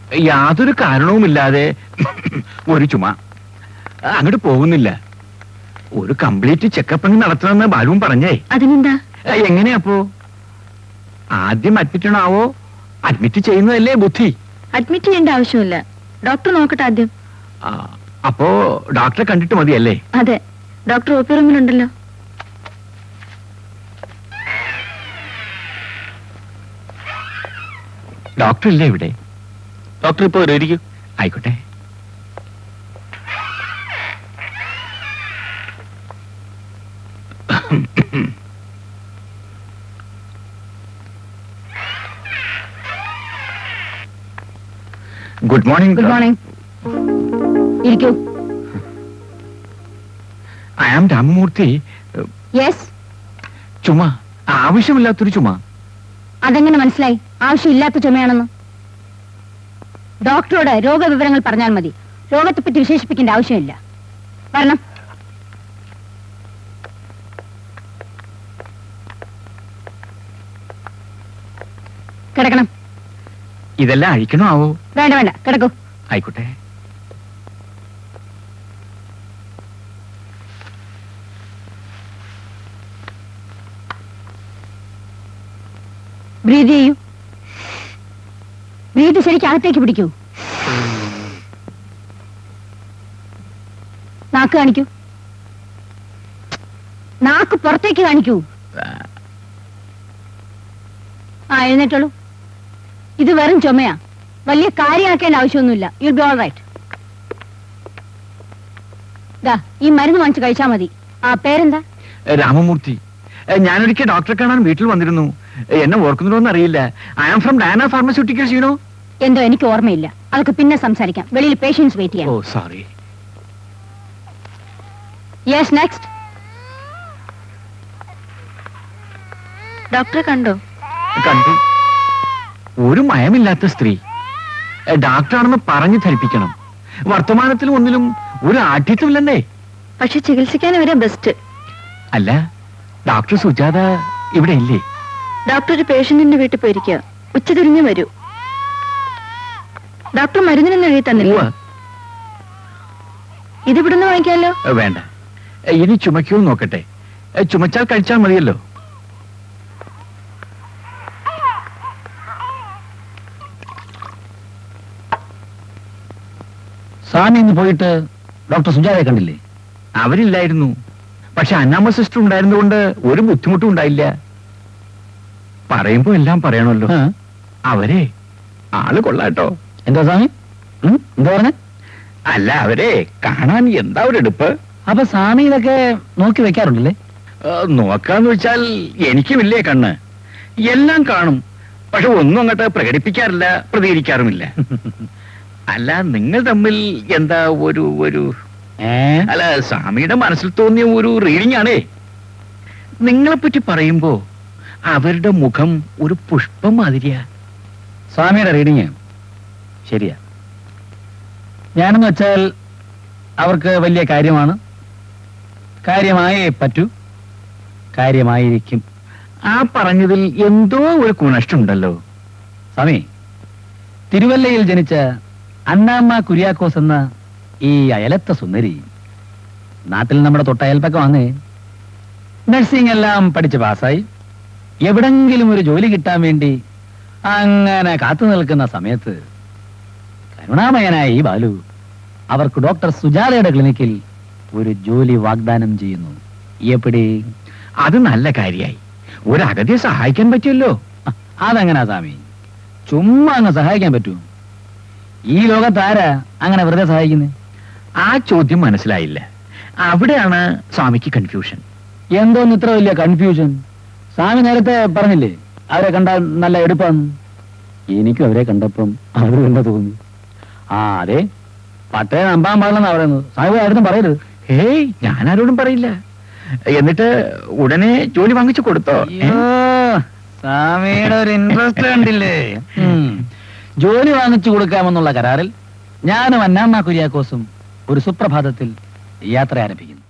യാതൊരു കാരണവുമില്ലാതെ ഒരു ചുമ അങ്ങോട്ട് പോകുന്നില്ല ഒരു കംപ്ലീറ്റ് ചെക്കപ്പ് നടത്തണമെന്ന് ബാലുവും പറഞ്ഞേ അതിനെന്താ ഏ, എങ്ങനെയാപ്പോ ആദ്യം അഡ്മിറ്റ് ആണാവോ അഡ്മിറ്റ് ചെയ്യുന്നതല്ലേ ബുദ്ധി അഡ്മിറ്റ് ചെയ്യേണ്ട ആവശ്യമില്ല ഡോക്ടർ നോക്കട്ടെ ആദ്യം ആ, അപ്പോ ഡോക്ടറെ കണ്ടിട്ട് മതിയല്ലേ അതെ ഡോക്ടർ ഒ പി റൂമിലുണ്ടല്ലോ ഡോക്ടർ ഇല്ലേ ഇവിടെ ഡോക്ടർ ഇപ്പൊ വരും ഇരിക്കും ആയിക്കോട്ടെ ഗുഡ് മോർണിംഗ് ഗുഡ് മോർണിംഗ് ഇരിക്കൂ ഐ ആം രാമമൂർത്തി യെസ് ചുമ ആവശ്യമില്ലാത്തൊരു ചുമ അതെങ്ങനെ മനസ്സിലായി ആവശ്യമില്ലാത്ത ചുമയാണെന്ന് ഡോക്ടറോട് രോഗവിവരങ്ങൾ പറഞ്ഞാൽ മതി രോഗത്തെപ്പറ്റി വിശേഷിപ്പിക്കേണ്ട ആവശ്യമില്ല വരണം കിടക്കണം ഇതെല്ലാം അഴിക്കണോ ആവോ വേണ്ട വേണ്ട കിടക്കൂ ആയിക്കോട്ടെ ബ്രീത് ചെയ്യൂ ബ്രീത് ശരിക്കും അകത്തേക്ക് പിടിക്കൂ നാക്ക് കാണിക്കൂ നാക്ക് പുറത്തേക്ക് കാണിക്കൂ ആ എഴുന്നേറ്റോളൂ ഇത് വെറും ചുമയാ വലിയ കാര്യമാക്കേണ്ട ആവശ്യമൊന്നുമില്ല യുൽ ബി ഓൾ റൈറ്റ് ദാ ഈ മരുന്ന് വാങ്ങിച്ച് കഴിച്ചാ മതി ആ പേരെന്താ രാമമൂർത്തി ഏ, ഞാനൊരിക്കൽ ഡോക്ടറെ കാണാൻ വീട്ടിൽ വന്നിരുന്നു ഏ, എന്നെ ഓർക്കുന്നുണ്ടോന്ന് അറിയില്ല I am from Dana pharmaceuticals you know എന്തോ എനിക്ക് ഓർമ്മയില്ല അതൊക്കെ പിന്നെ സംസാരിക്കാം വെളിയിൽ പേഷ്യൻസ് വെയിറ്റ് ഓ ചെയ്യാം സോറി യെസ് നെക്സ്റ്റ് ഡോക്ടറെ കണ്ടോ കണ്ടു ഒരു മയമില്ലാത്ത സ്ത്രീ ഏ, ഡോക്ടറാണെന്ന് പറഞ്ഞു ധരിപ്പിക്കണം വർത്തമാനത്തിലും ഒന്നിലും ഒരു ആഠ്യത്വമില്ലെന്നേ പക്ഷെ ചികിത്സിക്കാൻ ഇവരെ ബെസ്റ്റ് അല്ല ഡോക്ടർ സുജാത ഇവിടെ ഇല്ലേ ഡോക്ടർ ഒരു പേഷ്യന്റിന്റെ വീട്ടിൽ പോയിരിക്കുക ഉച്ച തിരിഞ്ഞ് വരൂ ഡോക്ടർ മരുന്നിനൊന്നും എഴുതി തന്നില്ല ഉവ്വ്. ഇത് ഇവിടുന്ന് വാങ്ങിക്കാമല്ലോ ഏ, വേണ്ട ഏ, ഇനി ചുമക്കൂ നോക്കട്ടെ ഏ, ചുമച്ചാൽ കഴിച്ചാൽ മതിയല്ലോ സ്വാമി ഇന്ന് പോയിട്ട് ഡോക്ടർ സുജാതയെ കണ്ടില്ലേ അവരില്ലായിരുന്നു പക്ഷെ അന്നാമ്മ സിസ്റ്റർ ഉണ്ടായിരുന്നുകൊണ്ട് ഒരു ബുദ്ധിമുട്ടും ഉണ്ടായില്ല പറയുമ്പോ എല്ലാം പറയണമല്ലോ ആ, അവരെ ആള് കൊള്ളാട്ടോ എന്താ സ്വാമി ഉം, എന്താ പറഞ്ഞ അല്ല അവരെ കാണാൻ എന്താ ഒരു എടുപ്പ് അപ്പൊ സ്വാമി ഇതൊക്കെ നോക്കി വെക്കാറുണ്ടല്ലേ ആ, നോക്കാന്ന് വെച്ചാൽ എനിക്കുമില്ലേ കണ്ണ് എല്ലാം കാണും പക്ഷെ ഒന്നും അങ്ങോട്ട് പ്രകടിപ്പിക്കാറില്ല പ്രതികരിക്കാറുമില്ല അല്ല നിങ്ങൾ തമ്മിൽ എന്താ ഒരു ഒരു ഏ അല്ല സ്വാമിയുടെ മനസ്സിൽ തോന്നിയ ഒരു റീഡിംഗ് ആണേ നിങ്ങളെ പറ്റി പറയുമ്പോ അവരുടെ മുഖം ഒരു പുഷ്പം മാതിരിയാ സ്വാമിയുടെ റീഡിങ് ശരിയാ ഞാനെന്ന് വെച്ചാൽ അവർക്ക് വലിയ കാര്യമാണ് കാര്യമായേ പറ്റൂ കാര്യമായിരിക്കും ആ പറഞ്ഞതിൽ എന്തോ ഒരു കുണഷ്ടമുണ്ടല്ലോ സ്വാമി തിരുവല്ലയിൽ ജനിച്ച അന്നാമ്മ കുര്യാക്കോസ് എന്ന ഈ അയലത്തെ സുന്ദരി നാട്ടിൽ നമ്മുടെ തൊട്ടയൽപ്പക്കമാണ് നഴ്സിംഗ് എല്ലാം പഠിച്ച് പാസ്സായി എവിടെങ്കിലും ഒരു ജോലി കിട്ടാൻ വേണ്ടി അങ്ങനെ കാത്തു നിൽക്കുന്ന സമയത്ത് കരുണാമയനായ ഈ ബാലു അവർക്ക് ഡോക്ടർ സുജാതയുടെ ക്ലിനിക്കിൽ ഒരു ജോലി വാഗ്ദാനം ചെയ്യുന്നു എപ്പടി അത് നല്ല കാര്യായി ഒരു അഗതിയെ സഹായിക്കാൻ പറ്റിയല്ലോ അതെങ്ങനാ സ്വാമി ചുമ്മാ അങ്ങ് സഹായിക്കാൻ പറ്റൂ ഈ ലോകത്ത് ആരാ അങ്ങനെ വെറുതെ സഹായിക്കുന്നത് ആ ചോദ്യം മനസ്സിലായില്ല അവിടെയാണ് സ്വാമിക്ക് കൺഫ്യൂഷൻ എന്തോന്ന് ഇത്ര വലിയ കൺഫ്യൂഷൻ സ്വാമി നേരത്തെ പറഞ്ഞില്ലേ അവരെ കണ്ടാൽ നല്ല എടുപ്പാന്ന് എനിക്കും അവരെ കണ്ടപ്പം അത് തന്നെ തോന്നി ആ അതെ പട്ടയെ നമ്പാൻ പാടില്ലെന്നാ പറയുന്നത് സ്വാമി ആരും പറയരുത് ഹേയ് ഞാൻ ആരോടും പറയില്ല എന്നിട്ട് ഉടനെ ജോലി വാങ്ങിച്ചു കൊടുത്തോ ഏ? സ്വാമിയുടെ ഒരു ഇൻട്രസ്റ്റ് കണ്ടില്ലേ ഉം. ജോലി വാങ്ങിച്ചു കൊടുക്കാമെന്നുള്ള കരാറിൽ ഞാനും അന്നാമ്മ കുര്യാക്കോസും ഒരു സുപ്രഭാതത്തിൽ യാത്ര ആരംഭിക്കുന്നു